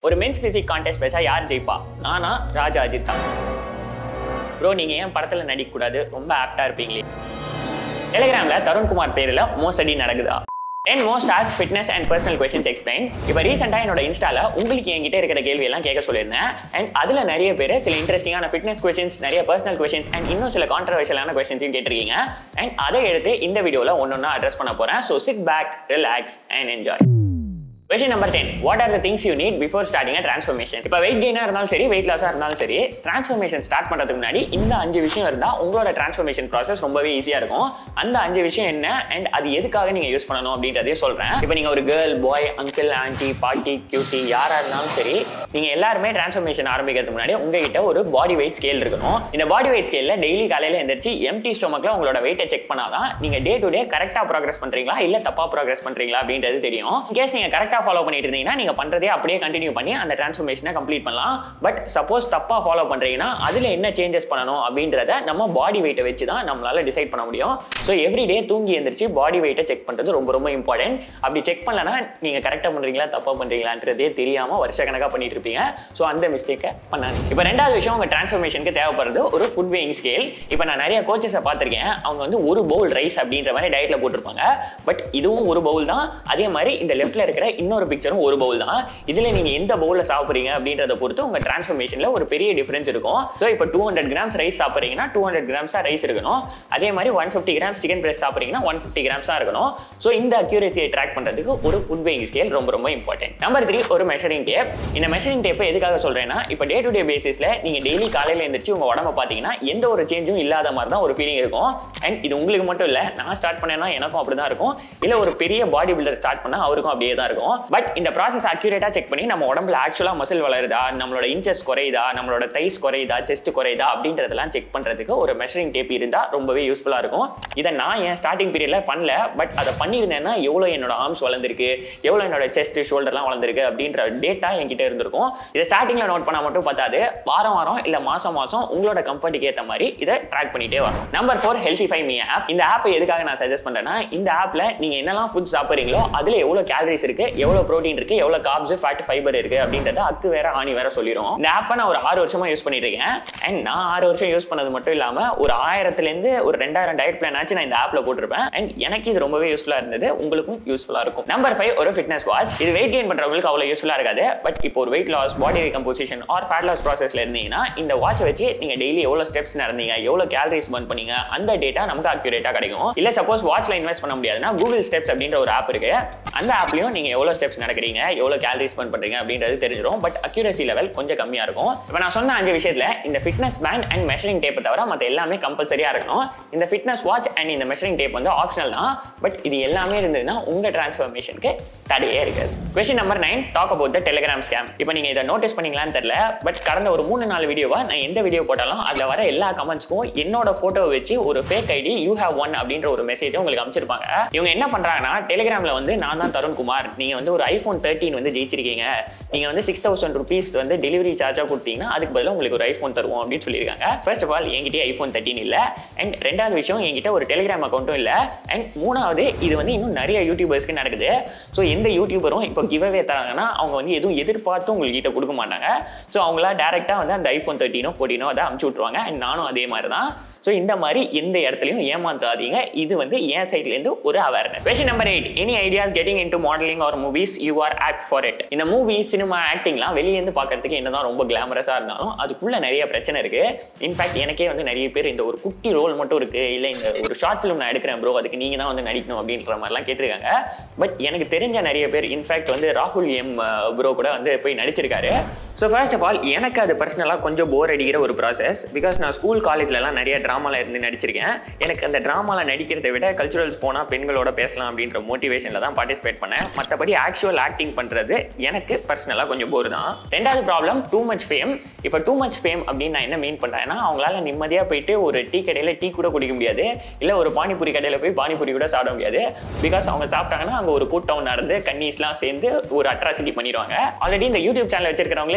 ஒரு men's physique contest வச்சா யார் ஜெயிப்பா நானா ராஜா அஜித் தான் ப்ரோ நீங்கள் ஏன் படத்தில் நடிக்கக்கூடாது ரொம்ப ஆப்டாக இருப்பீங்களே டெலிகிராமில் தருண்குமார் பேரில் மோஸ்ட் அடி நடக்குதா ten most asked fitness and personal questions explain இப்போ ரீசெண்டாக என்னோட இன்ஸ்டால உங்களுக்கு என்கிட்ட இருக்கிற கேள்வி எல்லாம் கேட்க சொல்லியிருந்தேன் அண்ட் அதில் நிறைய பேர் சில இன்ட்ரெஸ்டிங்கான ஃபிட்னஸ் கொஸ்டின்ஸ் நிறைய பர்சனல் கொஸ்டின்ஸ் அண்ட் இன்னும் சில கான்ட்ரவர்ஷியலான கொஸ்டின்ஸையும் கேட்டிருக்கீங்க அண்ட் அதை எடுத்து இந்த வீடியோவில் ஒன்று ஒன்றா அட்ரஸ் பண்ண போகிறேன் so sit back relax and enjoy question number ten what are the things you need before starting transformation இப்போ வெயிட் கெயினாக இருந்தாலும் சரி வெயிட் லாஸாக இருந்தாலும் சரி ட்ரான்ஸ்ஃபர்மேஷன் ஸ்டார்ட் பண்ணுறதுக்கு முன்னாடி இந்த அஞ்சு விஷயம் இருந்தால் உங்களோட ட்ரான்ஸ்ஃபர்மேஷன் ப்ராசஸ் ரொம்பவே ஈஸியாக இருக்கும் அந்த அஞ்சு விஷயம் என்ன அண்ட் அது எதுக்காக நீங்கள் யூஸ் பண்ணணும் அப்படின்றதையும் சொல்கிறேன் இப்போ நீங்கள் ஒரு கேர்ள் பாய் அங்கிள் ஆன்டி பாட்டி கியூட்டி யாராக இருந்தாலும் சரி நீங்கள் எல்லாருமே ட்ரான்ஸ்ஃபர்மேஷன் ஆரம்பிக்கிறதுக்கு முன்னாடி உங்ககிட்ட ஒரு பாடி வெயிட் ஸ்கேல் இருக்கணும் இந்த பாடி வெயிட் ஸ்கேலில் டெய்லி காலையில் எந்திரிச்சு எம்டி ஸ்டொமக்கில் உங்களோட வெயிட்டை செக் பண்ணாதான் நீங்கள் டே டு டே கரெக்டாக ப்ராக்ரஸ் பண்ணுறீங்களா இல்லை தப்பாக ப்ராக்ரஸ் பண்ணுறீங்களா அப்படின்றது தெரியும் கேஸ் நீங்கள் கரெக்டாக ஃபாலோ பண்ணிட்டு இருந்தீங்கன்னா நீங்கள் பண்ணுறதே அப்படியே கண்டினியூ பண்ணி அந்த ட்ரான்ஸ்ஃபர்மேஷனை கம்ப்ளீட் பண்ணலாம் பட் சப்போஸ் தப்பாக ஃபாலோ பண்ணுறீங்கன்னா அதில் என்ன சேஞ்சஸ் பண்ணணும் அப்படின்றத நம்ம பாடி வெயிட்டை வச்சு தான் நம்மளால டிசைட் பண்ண முடியும் ஸோ எவ்ரி டே தூங்கி எந்திரிச்சு பாடி வெயிட்டை செக் பண்ணுறது ரொம்ப ரொம்ப இம்பார்ட்டன்ட் அப்படி செக் பண்ணலன்னா நீங்கள் கரெக்டாக பண்ணுறீங்களா தப்பாக பண்ணுறீங்களான்றதே தெரியாமல் வருஷ கணக்காக பண்ணிட்டு இருப்பீங்க ஸோ அந்த மிஸ்டேக்கை பண்ணாது இப்போ ரெண்டாவது விஷயம் உங்கள் ட்ரான்ஸ்ஃபர்மேஷனுக்கு தேவைப்படுறது ஒரு ஃபுட் வேயிங் ஸ்கேல் இப்போ நான் நிறைய கோச்சஸை பார்த்துருக்கேன் அவங்க வந்து ஒரு பவுல் ரைஸ் அப்படின்ற மாதிரி டயட்டில் போட்டிருப்பாங்க பட் இதுவும் ஒரு பவுல் தான் அதே மாதிரி இந்த லெஃப்ட்டில் இருக்கிற இன்னொரு பிக்சரும் ஒரு பவுல் தான் இதில் நீங்கள் எந்த பவுலில் சாப்பிட்றீங்க அப்படின்றத பொறுத்து உங்கள் ட்ரான்ஸ்ஃபர்மேஷனில் ஒரு பெரிய டிஃபரன்ஸ் இருக்கும் ஸோ இப்போ டூ ஹண்ட்ரட் கிராம்ஸ் ரைஸ் சாப்பிட்றீங்கன்னா டூ ஹண்ட்ரட் கிராம்ஸ் தான் ரைஸ் இருக்கணும் அதே மாதிரி one fifty grams chicken breast சாப்பிட்றீங்கன்னா ஒன் ஃபிஃப்டி கிராம்ஸ் தான் இருக்கணும் ஸோ இந்த அக்யூரேசியை ட்ராக் பண்ணுறதுக்கு ஒரு ஃபுட் வேயிங் ஸ்கேல் ரொம்ப ரொம்ப இம்பார்ட்டன்ட் நம்பர் த்ரீ ஒரு மெஷரிங் டேப் இந்த மெஷரிங் டேப்பை எதுக்காக சொல்கிறேன்னா இப்போ டே டு டே பேசிஸில் நீங்கள் டெய்லி காலையில் எழுந்திரிச்சு உங்கள் உடம்ப பார்த்தீங்கன்னா எந்த ஒரு சேஞ்சும் இல்லாத மாதிரி தான் ஒரு ஃபீலிங் இருக்கும் அண்ட் இது உங்களுக்கு மட்டும் இல்லை நான் ஸ்டார்ட் பண்ணேன்னா எனக்கும் அப்படி தான் இருக்கும் இல்லை ஒரு பெரிய பாடி பில்டர் ஸ்டார்ட் பண்ணால் அவருக்கும் அப்படியே தான் இருக்கும் பட் இந்த ப்ராசஸ் அக்யூரேட்டாக செக் பண்ணி நம்ம உடம்புல ஆக்சுவலாக மசில் வளருதா நம்மளோட இன்ச்சஸ் குறையுதா நம்மளோட தைஸ் குறையுதா செஸ்ட் குறையுதா அப்படின்றதெல்லாம் செக் பண்ணுறதுக்கு ஒரு மெஷரிங் டேப் இருந்தால் ரொம்பவே யூஸ்ஃபுல்லாக இருக்கும் இதை நான் என் ஸ்டார்டிங் பீரியடில் பண்ணல பட் அதை பண்ணியிருந்தேன்னா எவ்வளோ என்னோட ஆர்ம்ஸ் வளர்ந்துருக்கு எவ்வளோ என்னோட செஸ்ட் ஷோல்டர்லாம் வளர்ந்துருக்கு அப்படின்ற டேட்டா என்கிட்ட இருந்திருக்கும் இதை ஸ்டார்டிங்கில் நோட் பண்ணால் மட்டும் பார்த்தாது வாரம் வாரம் இல்லை மாதம் மாதம் உங்களோட கம்ஃபர்ட்டுக்கு ஏற்ற மாதிரி இதை ட்ராக் பண்ணிட்டே வரும் number four HealthifyMe app இந்த ஆப்பை எதுக்காக நான் சஜஸ்ட் பண்ணுறேன்னா இந்த ஆப்பில் நீங்கள் என்னெல்லாம் ஃபுட் சாப்பிட்றீங்களோ அதில் எவ்வளோ கேலரிஸ் இருக்குது எவ்வளோ ப்ரோட்டீன் இருக்குது எவ்வளோ காப்ஸ் ஃபேட் ஃபைபர் இருக்குது அப்படின்றத அக்கு வேற ஆணி வேற சொல்லிடும் இந்த ஆப்பை நான் ஒரு ஆறு வருஷமா யூஸ் பண்ணிட்டு இருக்கேன் அண்ட் நான் ஆறு வருஷம் யூஸ் பண்ணது மட்டும் இல்லாமல் ஒரு ஆயிரத்துலேருந்து ஒரு ரெண்டாயிரம் டயட் பிளான் ஆச்சு நான் இந்த ஆப்பில் போட்டிருப்பேன் அண்ட் எனக்கு இது ரொம்பவே யூஸ்ஃபுல்லாக இருந்தது உங்களுக்கும் யூஸ்ஃபுல்லாக இருக்கும் நம்பர் ஃபைவ் ஒரு ஃபிட்னஸ் வாட்ச் இது வெயிட் கெயின் பண்ணுறவங்களுக்கு அவ்வளோ யூஸ்ஃபுல்லாக இருக்காது பட் இப்போ ஒரு weight loss body composition or fat loss ப்ராசஸில் இருந்தீங்கன்னா இந்த வாட்சை வச்சு நீங்கள் டெய்லி எவ்வளோ ஸ்டெப்ஸ் நடந்தீங்க எவ்வளோ கேலரிஸ் பர்ன் பண்ணீங்க அந்த டேட்டா நமக்கு அக்யூரேட்டாக கிடைக்கும் இல்லை சப்போஸ் வாட்ச்ல இன்வெஸ்ட் பண்ண முடியாதுன்னா கூகுள் ஸ்டெப்ஸ் அப்படின்ற ஒரு ஆப் இருக்கு அந்த ஆப்லையும் நீங்கள் எவ்வளோ ஸ்டெப்ஸ் நடக்கிறீங்க எவ்வளோ கேலரிஸ் பர்ன் பண்ணுறீங்க அப்படின்றது தெரிஞ்சிடும் பட் அக்யூரசி லெவல் கொஞ்சம் கம்மியாக இருக்கும் இப்போ நான் சொன்ன அஞ்சு விஷயத்தில் இந்த ஃபிட்னஸ் பேண்ட் அண்ட் மெஷரிங் டேப்பை தவிர மற்ற எல்லாமே கம்பல்சரியாக இருக்கணும் இந்த ஃபிட்னஸ் வாட்ச் அண்ட் இந்த மெஷரிங் டேப் வந்து ஆப்ஷனல் தான் பட் இது எல்லாமே இருந்ததுன்னா உங்கள் டிரான்ஸ்ஃபர்மேஷனுக்கு தடையே இருக்காது question number nine talk about the Telegram scam இப்போ நீங்கள் இதை நோட்டீஸ் பண்ணீங்களான்னு தெரியல பட் கடந்த ஒரு மூணு நாலு வீடியோவா நான் எந்த வீடியோ போட்டாலும் அதில் வர எல்லா கமெண்ட்ஸ்க்கும் என்னோட ஃபோட்டோவை வச்சு ஒரு fake ID you have won அப்படின்ற ஒரு மெசேஜ் உங்களுக்கு அமைச்சிருப்பாங்க இவங்க என்ன பண்ணுறாங்கன்னா டெலிகிராமில் வந்து நான் தான் தருண்குமார் நீங்கள் வந்து ஒரு ஐஃபோன் தேர்ட்டின் வந்து ஜெயிச்சிருக்கீங்க நீங்கள் வந்து சிக்ஸ் தௌசண்ட் ருபீஸ் வந்து டெலிவரி சார்ஜாக கொடுத்தீங்கன்னா அதுக்கு பதிலாக உங்களுக்கு ஒரு ஐஃபோன் தருவோம் அப்படின்னு சொல்லியிருக்காங்க ஃபர்ஸ்ட் ஆஃப் ஆல் என்கிட்ட ஐஃபோன் தேர்ட்டின் இல்லை அண்ட் ரெண்டாவது விஷயம் என்கிட்ட ஒரு டெலிகிராம் அக்கௌண்ட்டும் இல்லை அண்ட் மூணாவது இது வந்து இன்னும் நிறைய யூடியூபர்ஸ்க்கு நடக்குது ஸோ எந்த யூடியூபரும் இப்போ கிவ்அவே தராங்கன்னா அவங்க வந்து எதுவும் எதிர்பார்த்து உங்கள்கிட்ட கொடுக்க மாட்டாங்க ஸோ அவங்களா டேரெக்டாக வந்து அந்த ஐஃபோன் தேர்ட்டினோ ஃபோர்டீனோ அதை அமுச்சு விட்ருவாங்க அண்ட் நானும் அதே மாதிரி தான் ஸோ இந்த மாதிரி எந்த இடத்துலையும் ஏமாத்தாதீங்க இது வந்து என் சைட்லேருந்து ஒரு awareness question number eight any ideas getting into modeling or movies you are act for it இந்த மூவி சினிமா ஆக்டிங்லாம் வெளியேருந்து பார்க்கறதுக்கு என்னதான் ரொம்ப கிளாமரஸாக இருந்தாலும் அதுக்குள்ள நிறைய பிரச்சனை இருக்கு இன்ஃபேக்ட் எனக்கே வந்து நிறைய பேர் இந்த ஒரு குட்டி ரோல் மட்டும் இருக்கு இல்லை இந்த ஒரு ஷார்ட் ஃபிலிம் நான் எடுக்கிறேன் ப்ரோ அதுக்கு நீங்கள் தான் வந்து நடிக்கணும் அப்படின்ற மாதிரிலாம் கேட்டிருக்காங்க பட் எனக்கு தெரிஞ்ச நிறைய பேர் இன்ஃபேக்ட் வந்து ராகுல் எம் ப்ரோ கூட வந்து போய் நடிச்சிருக்காரு ஸோ ஃபர்ஸ்ட் ஆஃப் ஆல் எனக்கு அது பர்சனலாக கொஞ்சம் போர் அடிக்கிற ஒரு ப்ராசஸ் பிகாஸ் நான் ஸ்கூல் காலேஜ்லலாம் நிறைய ட்ராமாவில் இருந்து நடிச்சிருக்கேன் எனக்கு அந்த ட்ராமாவில் நடிக்கிறதை விட கல்ச்சுரல்ஸ் போனால் பெண்களோட பேசலாம் அப்படின்ற மோட்டிவேஷனில் தான் பார்ட்டிசிபேட் பண்ணேன் மற்றபடி ஆக்சுவல் ஆக்டிங் பண்ணுறது எனக்கு பர்சனலாக கொஞ்சம் போர் தான் ரெண்டாவது ப்ராப்ளம் டூ மச் ஃபேம் இப்போ டூ மச் ஃபேம் அப்படின்னு நான் என்ன மீன் பண்ணுறேன்னா அவங்களால நிம்மதியாக போயிட்டு ஒரு டீ கடையில் டீ கூட குடிக்க முடியாது இல்லை ஒரு பானிபூரி கடையில் போய் பானிபூரி கூட சாப்பிட முடியாது பிகாஸ் அவங்க சாப்பிட்டாங்கன்னா அங்கே ஒரு கூட்டம் நடந்து கன்னீஸ்லாம் சேர்ந்து ஒரு அட்ராசிட்டி பண்ணிடுவாங்க ஆல்ரெடி இந்த யூடியூப் சேனல் வச்சிருக்கிறவங்களே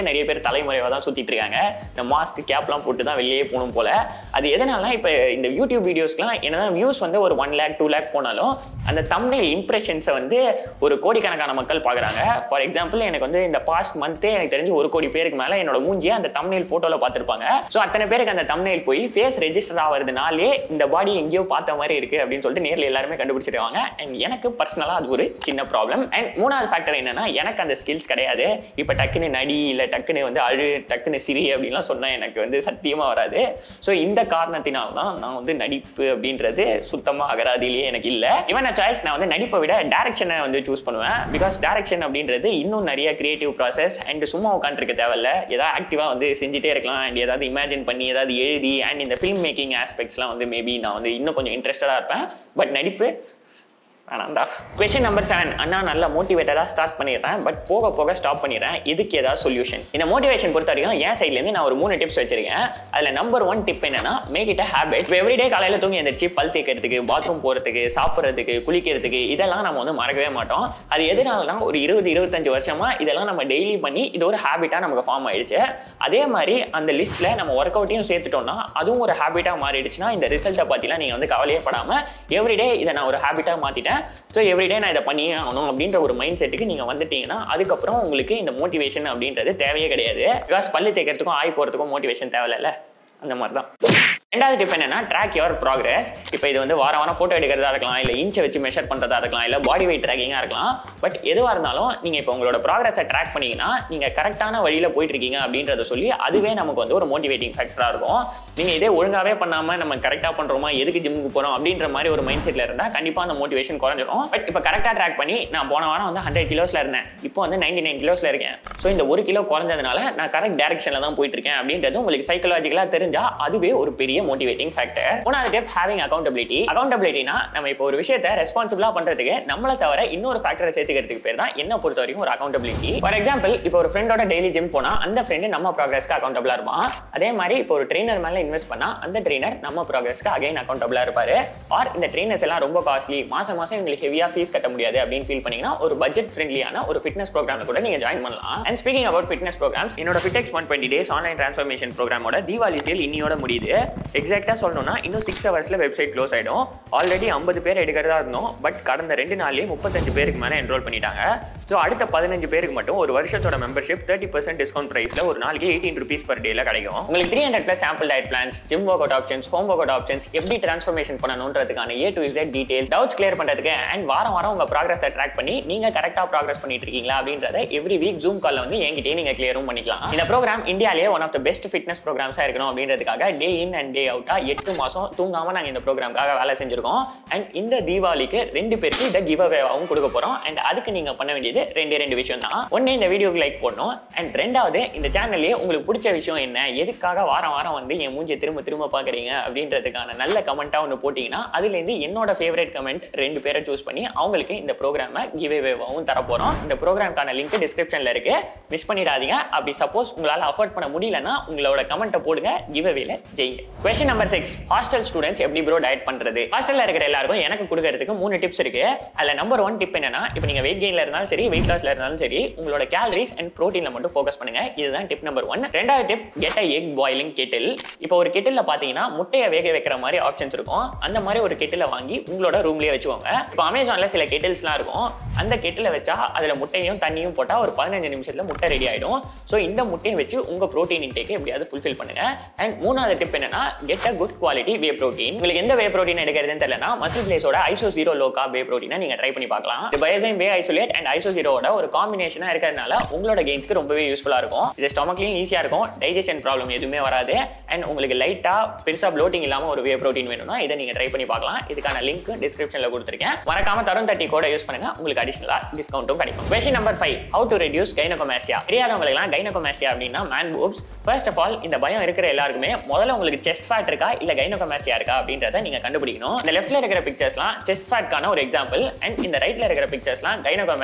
நிறைய பேர் தலைமுறையாக தான் சுற்றிட்டு இருக்காங்க இந்த மாஸ்க் கேப்லாம் போட்டு தான் வெளியே போகணும் போல அது எதனால இப்போ இந்த யூடியூப் வீடியோஸ்க்குலாம் என்னதான் வியூஸ் வந்து ஒரு ஒன் லேக் டூ லேக் போனாலும் அந்த தமிழ் இம்ப்ரெஷன்ஸை வந்து ஒரு கோடிக்கணக்கான மக்கள் பார்க்குறாங்க ஃபார் எக்ஸாம்பிள் எனக்கு வந்து இந்த பாஸ்ட் மந்த்தே எனக்கு தெரிஞ்சு ஒரு கோடி பேருக்கு மேலே என்னோட மூஞ்சியை அந்த தமிழ் ஃபோட்டோவில் பார்த்துருப்பாங்க ஸோ அத்தனை பேருக்கு அந்த தமிழ் போய் ஃபேஸ் ரெஜிஸ்டர் ஆகிறதுனாலே இந்த பாடி எங்கேயோ பார்த்த மாதிரி இருக்குது அப்படின்னு சொல்லிட்டு நேரில் எல்லாருமே கண்டுபிடிச்சிருவாங்க அண்ட் எனக்கு பர்சனலாக அது ஒரு சின்ன ப்ராப்ளம் அண்ட் மூணாவது ஃபேக்டர் என்னன்னா எனக்கு அந்த ஸ்கில்ஸ் கிடையாது இப்போ டக்குன்னு நடி இல்லை டக்குன்னு வந்து அழு டக்குன்னு சிரி அப்படின்லாம் சொன்னால் எனக்கு வந்து சத்தியமாக வராது ஸோ இந்த காரணத்தினால தான் நான் வந்து நடிப்பு அப்படின்றது சுத்தமாக அகராதியிலேயே எனக்கு இல்லை இவன் சாய்ஸ் நான் வந்து நடிப்பை விட டேரக்ஷனை வந்து சூஸ் பண்ணுவேன் பிகாஸ் டேரக்ஷன் அப்படின்றது இன்னும் நிறைய கிரியேட்டிவ் ப்ராசஸ் அண்ட் சும்மா உட்காந்துருக்க தேவையில்ல ஏதாவது ஆக்டிவாக வந்து செஞ்சுட்டே இருக்கலாம் அண்ட் ஏதாவது இமேஜின் பண்ணி ஏதாவது எழுதி அண்ட் இந்த ஃபில்ம் மேக்கிங் ஆஸ்பெக்ட்ஸ்லாம் வந்து மேபி நான் வந்து இன்னும் கொஞ்சம் இன்ட்ரெஸ்டடாக இருப்பேன் பட் நடிப்பு வேணாம்டா கொஸ்டின் நம்பர் செவன் அண்ணா நல்ல மோட்டிவேட்டடாக ஸ்டார்ட் பண்ணிடுறேன் பட் போக போக ஸ்டாப் பண்ணிடுறேன் இதுக்கு ஏதாவது சொல்யூஷன் இந்த மோட்டிவேஷன் பொறுத்த வரைக்கும் என் சைட்லேருந்து நான் ஒரு மூணு டிப்ஸ் வச்சிருக்கேன் அதில் நம்பர் ஒன் டிப் என்னன்னா மேக் இட் அ ஹேபிட் இப்போ எவ்ரிடே காலையில் தூங்கி எந்திரிச்சு பல் தேய்க்கிறதுக்கு பாத்ரூம் போகிறதுக்கு சாப்பிட்றதுக்கு குளிக்கிறதுக்கு இதெல்லாம் நம்ம வந்து மறக்கவே மாட்டோம் அது எதனாலனா ஒரு இருபது இருபத்தஞ்சு வருஷமா இதெல்லாம் நம்ம டெய்லி பண்ணி இது ஒரு ஹேபிட்டாக நமக்கு ஃபார்ம் ஆயிடுச்சு அதே மாதிரி அந்த லிஸ்ட்டில் நம்ம ஒர்க் அவுட்டையும் சேர்த்துட்டோம்னா அதுவும் ஒரு ஹேபிட்டாக மாறிடுச்சுன்னா இந்த ரிசல்ட்டை பற்றிலாம் நீங்கள் வந்து கவலையே படாமல் எவ்ரிடே இதை நான் ஒரு ஹேபிட்டாக மாற்றிட்டேன் ஸோ எவ்ரிடே நான் இதை பண்ணியே ஆகணும் அப்படின்ற ஒரு மைண்ட் செட்டுக்கு நீங்கள் வந்துட்டீங்கன்னா அதுக்கப்புறம் உங்களுக்கு இந்த மோட்டிவேஷன் அப்படின்றது தேவையே கிடையாது பிகாஸ் பள்ளி தேய்க்கிறதுக்கும் ஆய் போகிறதுக்கும் மோட்டிவேஷன் தேவையில்ல அந்த மாதிரி தான் ரெண்டாவது டிப் என்னன்னா ட்ராக் யுவர் ப்ராக்ரஸ் இப்போ இது வந்து வாரம் வாரம் ஃபோட்டோ எடுக்கிறதா இருக்கலாம் இல்லை இன்ச்சை வச்சு மெஷர் பண்ணுறதா இருக்கலாம் இல்லை பாடி வெயிட் ட்ராக்கிங்காக இருக்கலாம் பட் எதுவாக இருந்தாலும் நீங்கள் இப்போ உங்களோட ப்ராக்ரஸை ட்ராக் பண்ணீங்கன்னா நீங்கள் கரெக்டான வழியில் போயிட்டு இருக்கீங்க அப்படின்றத சொல்லி அதுவே நமக்கு வந்து ஒரு மோட்டிவேட்டிங் ஃபேக்டராக இருக்கும் நீங்கள் இதே ஒழுங்காகவே பண்ணாமல் நம்ம கரெக்டாக பண்ணுறோமா எதுக்கு ஜிம்முக்கு போகிறோம் அப்படின்ற மாதிரி ஒரு மைண்ட் செட்டில் இருந்தால் கண்டிப்பாக அந்த மோட்டிவேஷன் குறைஞ்சிரும் பட் இப்போ கரெக்டாக ட்ராக் பண்ணி நான் போன வாரம் வந்து ஹண்ட்ரட் கிலோஸில் இருந்தேன் இப்போ வந்து நைன்டி நைன் கிலோஸில் இருக்கேன் ஸோ இந்த ஒரு கிலோ குறைஞ்சதுனால நான் கரெக்ட் டேரக்ஷனில் தான் போயிட்டு இருக்கேன் அப்படின்றது உங்களுக்கு சைக்கலாஜிக்கலாக தெரிஞ்சால் அதுவே ஒரு பெரிய மோட்டிவேட்டிங் ஃபேக்டர் மூணாவது ஸ்டெப் ஹேவிங் அக்கௌண்டபிலிட்டி அக்கௌண்டபிலிட்டினா நம்ம இப்போ ஒரு விஷயத்தை ரெஸ்பான்சிபிளாக பண்ணுறதுக்கு நம்மளை தவிர இன்னொரு ஃபேக்டரை சேர்த்துக்கிறதுக்கு பேர் தான் என்ன பொறுத்த வரைக்கும் ஒரு அக்கௌண்டபிலிட்டி ஃபார் எக்ஸாம்பிள் இப்போ ஒரு ஃப்ரெண்டோட டெய்லி ஜிம் போனால் அந்த ஃப்ரெண்டு நம்ம ப்ராக்ரஸ்க்கு அக்கௌண்டபிளாக இருப்பான் அதே மாதிரி இப்போ ஒரு ட்ரெயினர் மேலே இன்வெஸ்ட் பண்ணால் அந்த ட்ரெயினர் நம்ம ப்ராக்ரஸ்க்கு அகைன் அக்கௌண்டபிளாக இருப்பாரு ஆர் இந்த ட்ரெயினர்ஸ் எல்லாம் ரொம்ப காஸ்ட்லி மாசம் மாசம் எங்களுக்கு ஹெவியாக ஃபீஸ் கட்ட முடியாது அப்படின்னு ஃபீல் பண்ணீங்கன்னா ஒரு பட்ஜெட் ஃப்ரெண்ட்லியான ஒரு ஃபிட்னஸ் ப்ரோக்ராமில் கூட நீங்கள் ஜாயின் பண்ணலாம் and speaking about fitness programs என்னோட ஃபிட்டெக்ஸ் one twenty days online transformation ப்ரோக்ராமோட தீபாவளி சேல் இன்னியோட முடியுது எக்ஸாக்டாக சொல்லணும்னா இன்னும் சிக்ஸ் ஹவர்ஸில் வெப்சைட் க்ளோஸ் ஆகிடும் ஆல்ரெடி ஐம்பது பேர் எடுக்கிறதா இருந்தோம் பட் கடந்த ரெண்டு நாள்லேயே முப்பத்தஞ்சு பேருக்கு மேலே என்ரோல் பண்ணிட்டாங்க ஸோ அடுத்த பதினஞ்சு பேருக்கு மட்டும் ஒரு வருஷத்தோட மெம்பர்ஷிப் தேர்ட்டி பர்சன்ட் டிஸ்கவுண்ட் ப்ரைஸில் ஒரு நாளைக்கு எயிட்டீன் ருபீஸ் பர் டேல கிடைக்கும் உங்களுக்கு three hundred plus sample diet plans gym workout options home workout options எப்படி ட்ரான்ஸ்ஃபர்மேஷன் பண்ணணுன்றதுக்கான A to Z details doubts clear பண்ணுறதுக்கு அண்ட் வாரம் வாரம் உங்கள் ப்ராக்ரஸை ட்ராக் பண்ணி நீங்கள் கரெக்டாக ப்ராக்ரஸ் பண்ணிட்டு இருக்கீங்களா அப்படின்றத எவ்ரி வீக் ஜூம் காலில் வந்து என்கிட்டயே நீங்கள் கிளியரும் பண்ணிக்கலாம் இந்த ப்ரோக்ராம் இந்தியாலேயே one of the best fitness ப்ரோக்ராம்ஸாக இருக்கணும் அப்படின்றதுக்காக டே இன் அண்ட் டே அவுட்டாக எட்டு மாதம் தூங்காமல் நாங்கள் இந்த ப்ரோக்ராம்காக வேலை செஞ்சிருக்கோம் அண்ட் இந்த தீபாவளிக்கு ரெண்டு பேருக்கு இதை கிவ் அவேவாகவும் கொடுக்க போகிறோம் அண்ட் அதுக்கு நீங்கள் பண்ண வேண்டியது ரெண்டு ரெண்டு விஷயம் தான் ஒன்று இந்த வீடியோக்கு லைக் போடணும் அண்ட் ரெண்டாவது இந்த சேனல்லே உங்களுக்கு பிடிச்ச விஷயம் என்ன எதுக்காக வாரம் வாரம் வந்து என் மூஞ்சியை திரும்ப திரும்ப பார்க்குறீங்க அப்படின்றதுக்கான நல்ல கமெண்ட்டாக ஒன்று போட்டிங்கன்னா அதுலேருந்து என்னோட ஃபேவரட் கமெண்ட் ரெண்டு பேரை சூஸ் பண்ணி அவங்களுக்கு இந்த ப்ரோக்ராமை கிவ் அவேவாகவும் தரப்போகிறோம் இந்த ப்ரோக்ராம்க்கான லிங்க் டிஸ்கிரிப்ஷனில் இருக்கு மிஸ் பண்ணிடாதீங்க அப்படி சப்போஸ் உங்களால் அஃபோர்ட் பண்ண முடியலன்னா உங்களோட கமெண்ட்டை போடுங்க கிவ் அவேல ஜெயிங்க question number six hostel students எப்படி ப்ரோ டயட் பண்ணுறது ஹாஸ்டலில் இருக்கிற எல்லாருக்கும் எனக்கு கொடுக்கறதுக்கு மூணு டிப்ஸ் இருக்கு அதில் நம்பர் ஒன் டிப் என்னன்னா இப்போ நீங்கள் வெயிட் கெயினில் இருந்தாலும் சரி வெயிட் லாஸ்ல இருந்தாலும் சரி உங்களோட கேலரிஸ் அண்ட் ப்ரோட்டீனில் மட்டும் ஃபோக்கஸ் பண்ணுங்க இதுதான் டிப் நம்பர் ஒன் ரெண்டாவது tip get a egg boiling kettle இப்போ ஒரு கெட்டில் பார்த்தீங்கன்னா முட்டையை வேக வைக்கிற மாதிரி ஆப்ஷன்ஸ் இருக்கும் அந்த மாதிரி ஒரு கெட்டில் வாங்கி உங்களோட ரூம்லேயே வச்சுக்கோங்க இப்போ அமேசானில் சில கெட்டில்ஸ்லாம் இருக்கும் அந்த கெட்டில் வச்சா அதில் முட்டையும் தண்ணியும் போட்டால் ஒரு பதினஞ்சு நிமிஷத்தில் முட்டை ரெடி ஆகிடும் ஸோ இந்த முட்டையை வச்சு உங்கள் ப்ரோட்டீன் இன்டேக்கை எப்படியாவது ஃபுல்ஃபில் பண்ணுங்க அண்ட் மூணாவது டிப் என்னன்னா get a good quality whey protein உங்களுக்கு எந்த வே ப்ரோட்டீன் எடுக்கிறதுன்னு தெரியலனா மசில் பிளேஸோட iso zero low carb whey ப்ரோட்டீனை நீங்கள் ட்ரை பண்ணி பார்க்கலாம் இது Biozyme whey isolate and iso ஜீரோட ஒரு காம்பினேஷனாக இருக்கிறதுனால உங்களோட கெயின்ஸ்க்கு ரொம்பவே யூஸ்ஃபுல்லாக இருக்கும் இது ஸ்டொமக்லையும் ஈஸியாக இருக்கும் டைஜஷன் ப்ராப்ளம் எதுவுமே வராது அண்ட் உங்களுக்கு லைட்டாக பெருசாக ப்ளோட்டிங் இல்லாமல் ஒரு வே ப்ரோட்டீன் வேணும்னா இதை நீங்கள் ட்ரை பண்ணி பார்க்கலாம் இதுக்கான லிங்க் டிஸ்கிரிப்ஷனில் கொடுத்துருக்கேன் மறக்காம தரும் தட்டி கூட யூஸ் பண்ணுங்க உங்களுக்கு அடிஷனலாக டிஸ்கவுண்ட்டும் கிடைக்கும் question number five how to reduce gynecomastia தெரியாதவங்களுக்குலாம் கைனகோமேசியா அப்படின்னா man boobs first of all இந்த பயம் இருக்கிற எல்லாருக்குமே முதல்ல உங்களுக்கு செஸ்ட் ஃபேட் இருக்கா இல்லை கைனகோமேசியா இருக்கா அப்படின்றத நீங்கள் கண்டுபிடிக்கணும் இந்த லெஃப்ட்ல இருக்கிற பிக்சர்ஸ்லாம் செஸ்ட் ஃபேட்கான ஒரு எக்ஸாம்பிள் அண்ட் இந்த ரைட்ல இருக்கிற பிக்சர்ஸ்லாம் கைனகோமேஸ்டியாக்கான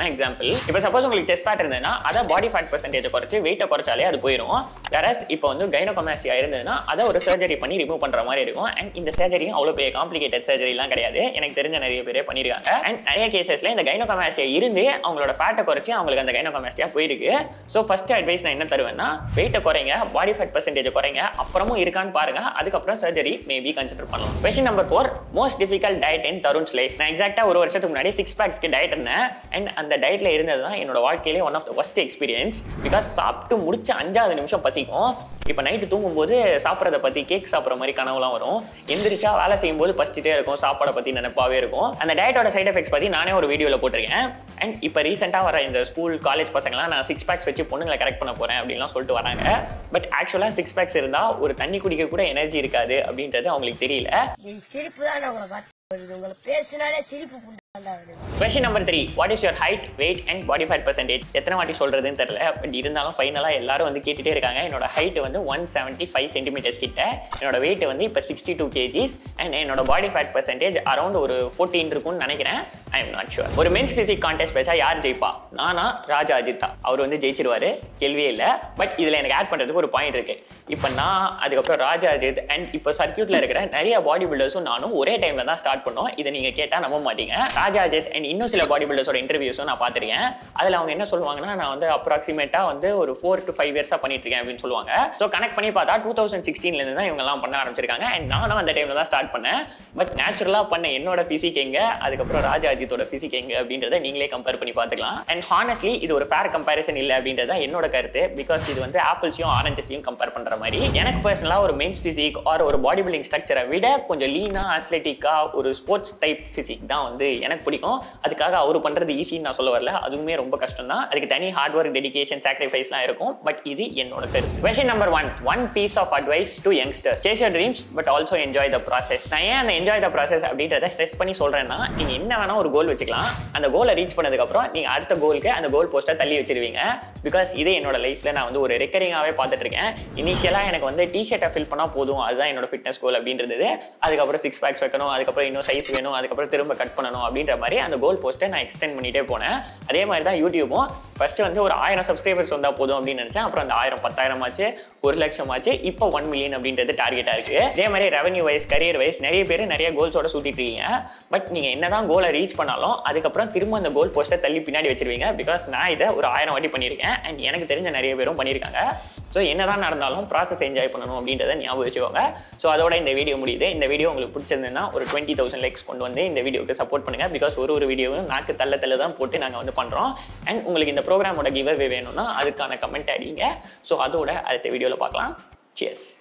பண்ண எக்ஸாம்பிள் இப்போ சப்போஸ் உங்களுக்கு செஸ்ட் ஃபேட் இருந்ததுன்னா அதை பாடி ஃபேட் பர்சன்டேஜ் குறைச்சி வெயிட்டை குறைச்சாலே அது போயிடும் வேற இப்போ வந்து கைனோகமாஸ்டியா இருந்ததுன்னா அதை ஒரு சர்ஜரி பண்ணி ரிமூவ் பண்ற மாதிரி இருக்கும் அண்ட் இந்த சர்ஜரியும் அவ்வளோ பெரிய காம்ப்ளிகேட்டட் சர்ஜரிலாம் கிடையாது எனக்கு தெரிஞ்ச நிறைய பேர் பண்ணியிருக்காங்க அண்ட் நிறைய கேசஸ்ல இந்த கைனோகமாஸ்டியா இருந்து அவங்களோட ஃபேட்டை குறைச்சி அவங்களுக்கு அந்த கைனோகமாஸ்டியா போயிருக்கு ஸோ ஃபர்ஸ்ட் அட்வைஸ் நான் என்ன தருவேன்னா வெயிட்டை குறைங்க பாடி ஃபேட் பர்சன்டேஜ் குறைங்க அப்புறமும் இருக்கான்னு பாருங்க அதுக்கப்புறம் சர்ஜரி மேபி கன்சிடர் பண்ணலாம் question number four most difficult diet in Tarun's life நான் எக்ஸாக்டா ஒரு வருஷத்துக்கு முன்னாடி சிக்ஸ் பேக்ஸ்க்கு டயட் இருந்தேன் அண்ட் அந்த டயட்ல இருந்தது தான் என்னோட வாழ்க்கையிலே one of the first experience because சாப்பிட்டு முடிச்ச அஞ்சாவது நிமிஷம் பசிக்கும் இப்போ நைட்டு தூங்கும்போது சாப்பிட்றத பற்றி கேக் சாப்பிட்ற மாதிரி கனவுலாம் வரும் எந்திரிச்சா வேலை செய்யும்போது பசிச்சுட்டே இருக்கும் சாப்பாடை பற்றி நினைப்பாவே இருக்கும் அந்த டயட்டோட சைட் எஃபெக்ட்ஸ் பற்றி நானே ஒரு வீடியோவில் போட்டிருக்கேன் அண்ட் இப்போ ரீசெண்டாக வர இந்த ஸ்கூல் காலேஜ் பசங்களாம் நான் சிக்ஸ் பேக்ஸ் வச்சு பொண்ணுங்களை கரெக்ட் பண்ண போகிறேன் அப்படின்லாம் சொல்லிட்டு வராங்க பட் ஆக்சுவலாக சிக்ஸ் பேக்ஸ் இருந்தால் ஒரு தண்ணி குடிக்க கூட எனர்ஜி இருக்காது அப்படின்றது அவங்களுக்கு தெரியல இது சிரிப்பு தான் உங்களை பார்த்து வருது உங்களை பேசினாலே சிரிப்பு புண்டாண்டா வருது question number three what is your height weight and body fat percentage எத்தனை வாட்டி சொல்றதுன்னு தெரியல பட் இருந்தாலும் ஃபைனலாக எல்லாரும் வந்து கேட்டுட்டே இருக்காங்க என்னோட ஹைட் வந்து ஒன் செவன்ட்டி ஃபைவ் சென்டிமீட்டர்ஸ் கிட்ட என்னோட வெயிட் வந்து இப்போ சிக்ஸ்டி டூ கேஜிஸ் அண்ட் என்னோட பாடி ஃபேட் பர்சன்டேஜ் அரௌண்ட் ஒரு ஃபோர்டீன் இருக்கும்னு நினைக்கிறேன் ஐ எம் நாட் ஷுர் ஒரு மென்ஸ் பிசிக் கான்டெஸ்ட் வச்சா யார் ஜெயிப்பா நானா ராஜா அஜித்தா அவர் வந்து ஜெயிச்சிருவாரு கேள்வியே இல்லை பட் இதில் எனக்கு ஆட் பண்ணுறதுக்கு ஒரு பாயிண்ட் இருக்கு இப்போ நான் அதுக்கப்புறம் ராஜா அஜித் அண்ட் இப்போ சர்க்கியூட்ல இருக்கிற நிறைய பாடி பில்டர்ஸும் நானும் ஒரே டைம்ல தான் ஸ்டார்ட் பண்ணோம் இதை நீங்க கேட்டா நம்ப மாட்டீங்க ராஜா அஜித் அண்ட் இன்னும் சில பாடி பில்டர்ஸோட இன்டர்வியூஸும் நான் பார்த்திருக்கேன் அதில் அவங்க என்ன சொல்லுவாங்கன்னா நான் வந்து அப்ராக்சிமேட்டா வந்து ஒரு ஃபோர் டு ஃபைவ் இயர்ஸா பண்ணிட்டு இருக்கேன் அப்படின்னு சொல்லுவாங்க ஸோ கனெக்ட் பண்ணி பார்த்தா டூ தௌசண்ட் சிக்ஸ்டீன்லேருந்து தான் இவங்க எல்லாம் பண்ண ஆரம்பிச்சிருக்காங்க அண்ட் நானும் அந்த டைம்ல தான் ஸ்டார்ட் பண்ணேன் பட் நேச்சுரலாக பண்ண என்னோட பிசிக் எங்க அதுக்கப்புறம் ராஜா அஜித்தோட பிசிக் எங்க அப்படின்றத நீங்களே கம்பேர் பண்ணி பார்த்துக்கலாம் அண்ட் ஹானஸ்ட்லி இது ஒரு ஃபேர் கம்பேரிசன் இல்லை அப்படின்றத என்னோட கருத்து பிகாஸ் இது வந்து ஆப்பிள்ஸையும் ஆரஞ்சஸையும் கம்பேர் பண்ற மாதிரி எனக்கு பர்சனலாக ஒரு மென்ஸ் பிசிக் ஆர் ஒரு பாடி பில்டிங் ஸ்ட்ரக்சரை விட கொஞ்சம் லீனா அத்லெட்டிக்கா ஒரு ஸ்போர்ட்ஸ் டைப் பிசிக் தான் வந்து எனக்கு பிடிக்கும் அதுக்காக அவர் பண்றது ஈஸின்னு நான் சொல்ல வரல அதுவுமே ரொம்ப கஷ்டம் தான் அதுக்கு தனி ஹார்ட் ஒர்க் டெடிகேஷன் சாக்ரிஃபைஸ்லாம் இருக்கும் பட் இது என்னோட கருத்து question number one one piece of advice to youngster chase your dreams but also enjoy the process நான் ஏன் அந்த என்ஜாய் த ப்ராசஸ் அப்படின்றத ஸ்ட்ரெஸ் பண்ணி சொல்றேன்னா நீங்க என்ன வேணா ஒரு கோல் வச்சுக்கலாம் அந்த கோலை ரீச் பண்ணதுக்கப்புறம் நீங்க அடுத்த கோலுக்கு அந்த கோல் போஸ்ட்டை தள்ளி வச்சிருவீங்க பிகாஸ் இதே என்னோட லைஃப்ல நான் வந்து ஒரு ரெக்கரிங்காகவே பார்த்துட்டு இருக்கேன் இனிஷியலாக எனக்கு வந்து டிஷர்ட்டை ஃபில் பண்ணால் போதும் அதுதான் என்னோட ஃபிட்னஸ் கோல் அப்படின்றது அதுக்கப்புறம் சிக்ஸ் பேக்ஸ் வைக்கணும் அதுக்கப்புறம் இன்னும் சைஸ் வேணும் அதுக்கப்புறம் திரும்ப கட் பண்ணணும் அப்படின்ற மாதிரி அந்த கோல் போஸ்ட்டை நான் எக்ஸ்டெண்ட் பண்ணிட்டே போனேன் அதே மாதிரி தான் யூடியூபும் ஃபர்ஸ்ட் வந்து ஒரு ஆயிரம் சப்ஸ்கிரைபர்ஸ் வந்தால் போதும் அப்படின்னு நினச்சேன் அப்புறம் அந்த ஆயிரம் பத்தாயிரம் ஆச்சு ஒரு லட்சம் ஆச்சு இப்போ ஒன் மில்லியன் அப்படின்றது டார்கெட்டாக இருக்கு அதே மாதிரி ரெவன்யூ வைஸ் கரியர் வைஸ் நிறைய பேர் நிறைய கோல்ஸோட சுட்டிட்டு இருக்கீங்க பட் நீங்கள் என்னதான் கோலை ரீச் பண்ணாலும் அதுக்கப்புறம் திரும்ப அந்த கோல் போஸ்ட்டை தள்ளி பின்னாடி வச்சிருவீங்க பிகாஸ் நான் இதை ஒரு ஆயிரம் வாட்டி பண்ணியிருக்கேன் அண்ட் எனக்கு தெரிஞ்ச நிறைய பேரும் பண்ணியிருக்காங்க ஸோ என்னதான் நடந்தாலும் ப்ராசஸ் என்ஜாய் பண்ணணும் அப்படின்றத ஞாபகம் வச்சுக்கோங்க ஸோ அதோட இந்த வீடியோ முடியுது இந்த வீடியோ உங்களுக்கு பிடிச்சிருந்ததுன்னா ஒரு டுவெண்ட்டி தௌசண்ட் லைக்ஸ் கொண்டு வந்து இந்த வீடியோக்கு சப்போர்ட் பண்ணுங்க பிகாஸ் ஒரு ஒரு வீடியோவும் நாக்கு தள்ள தள்ள தான் போட்டு நாங்கள் வந்து பண்ணுறோம் அண்ட் உங்களுக்கு இந்த ப்ரோக்ராமோட கிவ் வேணும்னா அதுக்கான கமெண்ட் அடிங்க ஸோ அதோட அடுத்த வீடியோவில் பார்க்கலாம் சியர்ஸ்